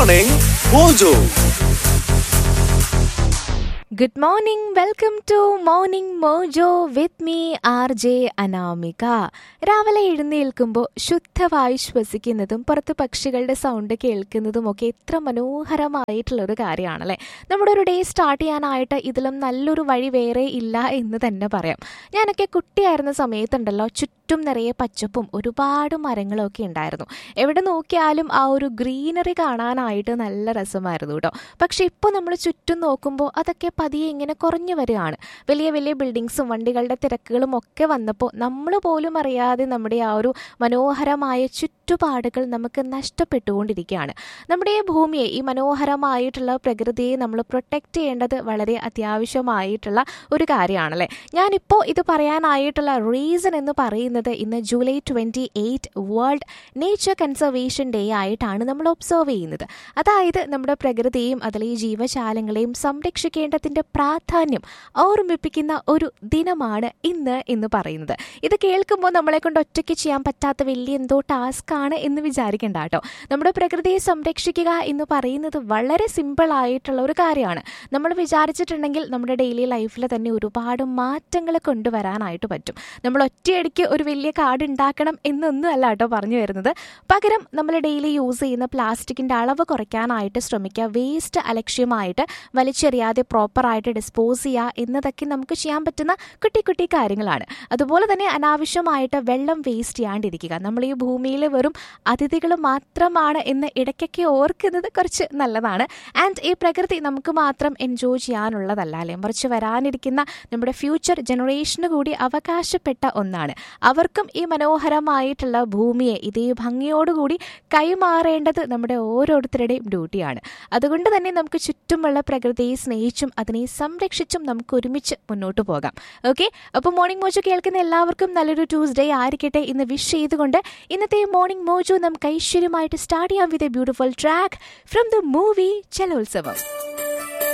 Morning Mojo. Good morning welcome to morning mojo with me R J Anamika രാവിലെ എഴുന്നേൽക്കുമ്പോൾ ശുദ്ധവായു ശ്വസിക്കുന്നതും പുറത്ത് പക്ഷികളുടെ സൗണ്ട് കേൾക്കുന്നതും ഒക്കെ എത്ര മനോഹരമായിട്ടുള്ള ഒരു കാര്യമാണല്ലേ നമ്മുടെ ഒരു ഡേ സ്റ്റാർട്ട് ചെയ്യാനായിട്ട് ഇതിലും നല്ലൊരു വഴി വേറെ ഇല്ല എന്ന് തന്നെ പറയാം ഞാനൊക്കെ കുട്ടിയായിരുന്ന സമയത്തുണ്ടല്ലോ ചുറ്റും നിറയെ പച്ചപ്പും ഒരുപാട് മരങ്ങളും ഒക്കെ ഉണ്ടായിരുന്നു എവിടെ നോക്കിയാലും ആ ഒരു ഗ്രീനറി കാണാനായിട്ട് നല്ല രസമായിരുന്നു കേട്ടോ പക്ഷെ ഇപ്പോൾ നമ്മൾ ചുറ്റും നോക്കുമ്പോൾ അതൊക്കെ പതിയെ ഇങ്ങനെ കുറഞ്ഞു വരികയാണ് വലിയ വലിയ ബിൽഡിങ്സും വണ്ടികളുടെ തിരക്കുകളും ഒക്കെ വന്നപ്പോൾ നമ്മൾ പോലും അറിയാതെ നമ്മുടെ ആ ഒരു മനോഹരമായ ചുറ്റുപാടുകൾ നമുക്ക് നഷ്ടപ്പെട്ടുകൊണ്ടിരിക്കുകയാണ് നമ്മുടെ ഈ ഭൂമിയെ ഈ മനോഹരമായിട്ടുള്ള പ്രകൃതിയെ നമ്മൾ പ്രൊട്ടക്റ്റ് ചെയ്യേണ്ടത് വളരെ അത്യാവശ്യമായിട്ടുള്ള ഒരു കാര്യമാണല്ലേ ഞാനിപ്പോൾ ഇത് പറയാനായിട്ടുള്ള റീസൺ എന്ന് പറയുന്നത് ഇന്ന് July twenty eight world nature conservation day ആയിട്ടാണ് നമ്മൾ ഒബ്സർവ് ചെയ്യുന്നത് അതായത് നമ്മുടെ പ്രകൃതിയെയും അതിലെ ഈ ജീവജാലങ്ങളെയും സംരക്ഷിക്കേണ്ടതിൻ്റെ പ്രാധാന്യം ഓർമ്മിപ്പിക്കുന്ന ഒരു ദിനമാണ് ഇന്ന് എന്ന് പറയുന്നത് ഇത് കേൾക്കുമ്പോൾ നമ്മളെ കൊണ്ട് ഒറ്റയ്ക്ക് ചെയ്യാൻ പറ്റാത്ത വലിയ എന്തോ ടാസ്ക് ആണ് എന്ന് വിചാരിക്കേണ്ട കേട്ടോ നമ്മുടെ പ്രകൃതിയെ സംരക്ഷിക്കുക എന്ന് പറയുന്നത് വളരെ സിമ്പിൾ ആയിട്ടുള്ള ഒരു കാര്യമാണ് നമ്മൾ വിചാരിച്ചിട്ടുണ്ടെങ്കിൽ നമ്മുടെ ഡെയിലി ലൈഫിൽ തന്നെ ഒരുപാട് മാറ്റങ്ങൾ കൊണ്ടുവരാനായിട്ട് പറ്റും നമ്മൾ ഒറ്റയടിക്ക് ഒരു വലിയ കാർഡ് ഉണ്ടാക്കണം എന്നൊന്നും അല്ല കേട്ടോ പറഞ്ഞു വരുന്നത് പകരം നമ്മൾ ഡെയിലി യൂസ് ചെയ്യുന്ന പ്ലാസ്റ്റിക്കിൻ്റെ അളവ് കുറയ്ക്കാനായിട്ട് ശ്രമിക്കുക വേസ്റ്റ് അലക്ഷ്യമായിട്ട് വലിച്ചെറിയാതെ പ്രോപ്പറായിട്ട് ഡിസ്പോസ് ചെയ്യുക എന്നതൊക്കെ നമുക്ക് ചെയ്യാൻ പറ്റുന്ന കുട്ടി കുട്ടി കാര്യങ്ങളാണ് അതുപോലെ തന്നെ അനാവശ്യമായിട്ട് വെള്ളം വേസ്റ്റ് ചെയ്യാണ്ടിരിക്കുക നമ്മൾ ഈ ഭൂമിയിൽ വെറും അതിഥികൾ മാത്രമാണ് എന്ന് ഇടയ്ക്കൊക്കെ ഓർക്കുന്നത് കുറച്ച് നല്ലതാണ് ആൻഡ് ഈ പ്രകൃതി നമുക്ക് മാത്രം എൻജോയ് ചെയ്യാനുള്ളതല്ല അല്ലേ മറിച്ച് വരാനിരിക്കുന്ന നമ്മുടെ ഫ്യൂച്ചർ ജനറേഷന് കൂടി അവകാശപ്പെട്ട ഒന്നാണ് അവർക്കും ഈ മനോഹരമായിട്ടുള്ള ഭൂമിയെ ഇതേ ഭംഗിയോടുകൂടി കൈമാറേണ്ടത് നമ്മുടെ ഓരോരുത്തരുടെയും ഡ്യൂട്ടിയാണ് അതുകൊണ്ട് തന്നെ നമുക്ക് ചുറ്റുമുള്ള പ്രകൃതിയെ സ്നേഹിച്ചും അതിനെ സംരക്ഷിച്ചും നമുക്ക് ഒരുമിച്ച് മുന്നോട്ട് പോകാം ഓക്കെ അപ്പോൾ മോർണിംഗ് മോജോ കേൾക്കുന്ന എല്ലാവർക്കും നല്ലൊരു ട്യൂസ്ഡേ ആയിരിക്കട്ടെ ഇന്ന് വിഷ് ചെയ്തുകൊണ്ട് ഇന്നത്തെ മോർണിംഗ് മോജോ നമുക്ക് ഐശ്വര്യമായിട്ട് സ്റ്റാർട്ട് ചെയ്യാം with a beautiful track from the movie ചലോത്സവം